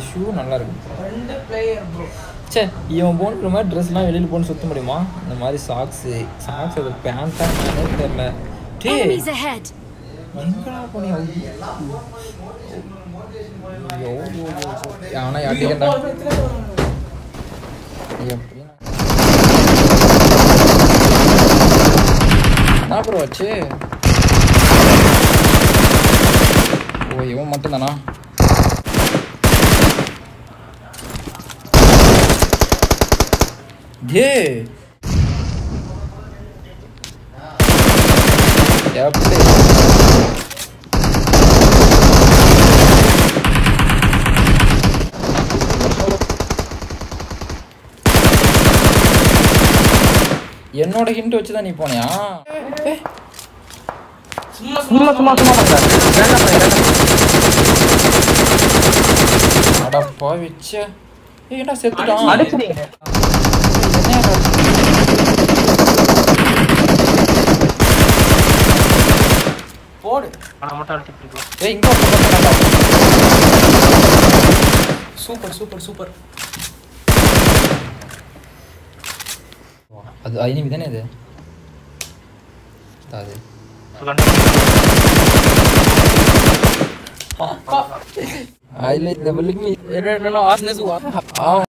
Shoe நல்லா இருக்கு ரெண்டு பிளேயர் ப்ரோ சே இவன் போன்ற மாதிரி ட்ரெஸ்லாம் வெளியில் போன்னு சுத்த முடியுமா இந்த மாதிரி சாக்ஸு சாக்ஸ் அது பேண்ட்டாக என்னன்னே தெரில டே Enemies ahead! எங்கடா போனீங்க ஐயோ ஆனால் யார்ட்டிக்கண்டா எப்படி என்ன ப்ரோ ஆச்சு ஓ இவன் மட்டும்தானா டே எப்படி என்னோட ஹிண்ட் வச்சு தான் நீ போனியா ஏ, சும்மா சும்மா சும்மா சும்மா பண்றாரு வேண்டாம் பா, வேண்டாம் அட பாவிச்ச ஏய் என்ன செத்துட்டான் அடிச்சிட்டீங்க என்னடா போடு ஆனா மட்டும் அடிச்சிட்டு இருக்கோம் ஏய் இங்க ஒருத்தன் பார்க்கறான்டா. சூப்பர் சூப்பர் சூப்பர் அது ஐனிமி தானே இது அது I like the billing me என்ன ஆஸ்னஸ் ஆ